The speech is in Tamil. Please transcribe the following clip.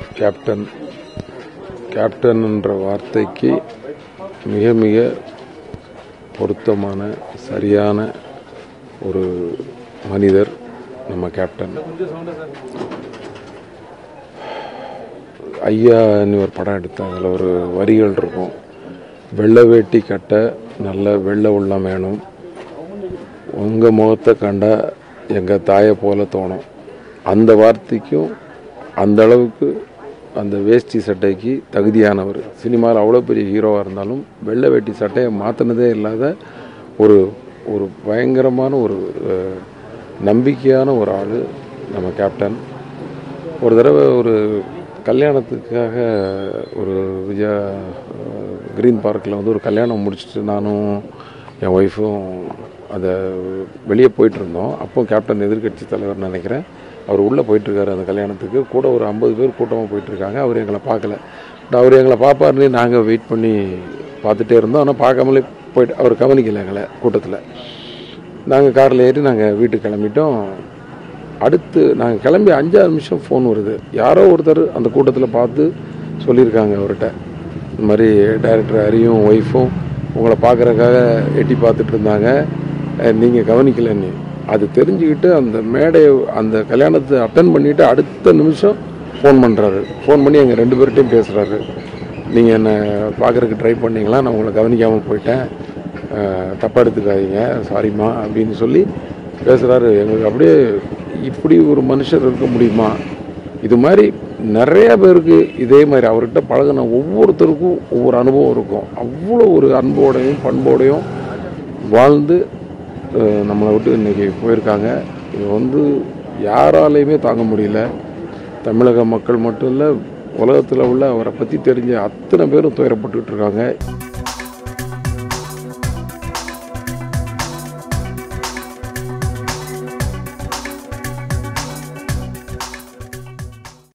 கேப்டன் கேப்டன் என்ற வார்த்தைக்கு மிக மிக பொருத்தமான சரியான ஒரு மனிதர் நம்ம கேப்டன் ஐயான்னு ஒரு படம் எடுத்தேன் அதில் ஒரு வரிகள் இருக்கும் வெள்ளை வேட்டி கட்ட நல்ல வெள்ளை உள்ளம் வேணும் உங்கள் முகத்தை கண்டா எங்கள் தாயை போல தோணும் அந்த வார்த்தைக்கும் அந்த அளவுக்கு அந்த வேஷ்டி சட்டைக்கு தகுதியானவர் சினிமாவில் அவ்வளோ பெரிய ஹீரோவாக இருந்தாலும் வெள்ளை வேட்டி சட்டையை மாற்றினதே இல்லாத ஒரு ஒரு பயங்கரமான ஒரு அஹ், நம்பிக்கையான ஒரு ஆள் நம்ம கேப்டன் ஒரு தடவை ஒரு கல்யாணத்துக்காக ஒரு விஜயா க்ரீன் பார்க்கில் வந்து ஒரு கல்யாணம் முடிச்சுட்டு நானும் என் ஒய்ஃபும் அதை வெளியே போயிட்டு இருந்தோம் அப்போ கேப்டன் எதிர்க்கட்சி தலைவர் நினைக்கிறேன் அவர் உள்ளே போயிட்டுருக்காரு அந்த கல்யாணத்துக்கு கூட ஒரு ஐம்பது பேர் கூட்டமாக போயிட்டுருக்காங்க அவர் எங்களை பார்க்கல பட் அவர் எங்களை பார்ப்பாருன்னு நாங்கள் வெயிட் பண்ணி பார்த்துட்டே இருந்தோம் ஆனால் பார்க்காமலே போயிட்டு அவர் கவனிக்கல எங்களை கூட்டத்தில் நாங்கள் காரில் ஏறி நாங்கள் வீட்டுக்கு கிளம்பிட்டோம் அடுத்து நாங்கள் கிளம்பி அஞ்சாறு நிமிஷம் ஃபோன் வருது யாரோ ஒருத்தர் அந்த கூட்டத்தில் பார்த்து சொல்லியிருக்காங்க அவர்கிட்ட இந்த மாதிரி டைரக்டர் ஹரியும் ஒய்ஃபும் உங்களை பார்க்குறக்காக எட்டி பார்த்துட்டு இருந்தாங்க நீங்கள் கவனிக்கலன்னு அது தெரிஞ்சுக்கிட்டு அந்த மேடையை அந்த கல்யாணத்தை அட்டன் பண்ணிவிட்டு அடுத்த நிமிஷம் ஃபோன் பண்ணுறாரு ஃபோன் பண்ணி எங்கள் ரெண்டு பேர்கிட்டையும் பேசுகிறாரு நீங்கள் என்னை பார்க்குறக்கு ட்ரை பண்ணீங்களா நான் உங்களை கவனிக்காமல் போயிட்டேன் தப்பாக எடுத்துக்காதீங்க சாரிம்மா அப்படின்னு சொல்லி பேசுகிறாரு எங்களுக்கு அப்படியே இப்படி ஒரு மனுஷர் இருக்க முடியுமா இது மாதிரி நிறைய பேருக்கு இதே மாதிரி அவர்கிட்ட பழகின ஒவ்வொருத்தருக்கும் ஒவ்வொரு அனுபவம் இருக்கும் அவ்வளோ ஒரு அன்போடையும் பண்போடையும் வாழ்ந்து அஹ், நம்மளை விட்டு இன்னைக்கு போயிருக்காங்க இது வந்து யாராலையுமே தாங்க முடியல தமிழக மக்கள் மட்டும் இல்லை உலகத்தில் உள்ள அவரை பற்றி தெரிஞ்ச அத்தனை பேரும் துயரப்பட்டுக்கிட்டு இருக்காங்க